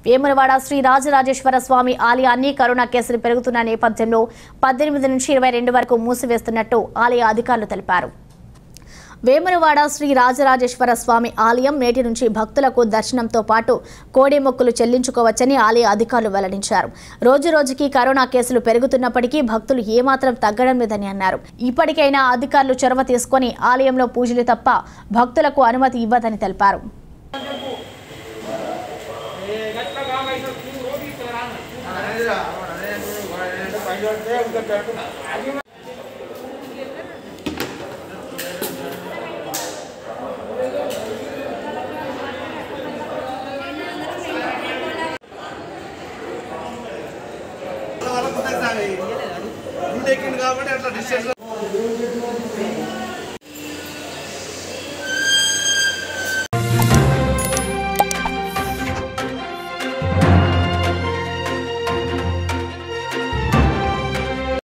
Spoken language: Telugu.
వేములవాడ శ్రీ రాజరాజేశ్వర స్వామి ఆలయాన్ని కరోనా కేసులు పెరుగుతున్న నేపథ్యంలో పద్దెనిమిది నుంచి ఇరవై రెండు వరకు మూసివేస్తున్నట్టు ఆలయ అధికారులు తెలిపారు వేములవాడ శ్రీ రాజరాజేశ్వర స్వామి ఆలయం నేటి నుంచి భక్తులకు దర్శనంతో పాటు కోడి మొక్కులు చెల్లించుకోవచ్చని ఆలయ అధికారులు వెల్లడించారు రోజు రోజుకి కరోనా కేసులు పెరుగుతున్నప్పటికీ భక్తులు ఏమాత్రం తగ్గడం లేదని అన్నారు ఇప్పటికైనా అధికారులు చొరవ తీసుకొని ఆలయంలో పూజలు తప్ప భక్తులకు అనుమతి ఇవ్వదని తెలిపారు రూట్ ఎక్కింది కాబట్టి అట్లా డిస్టెన్స్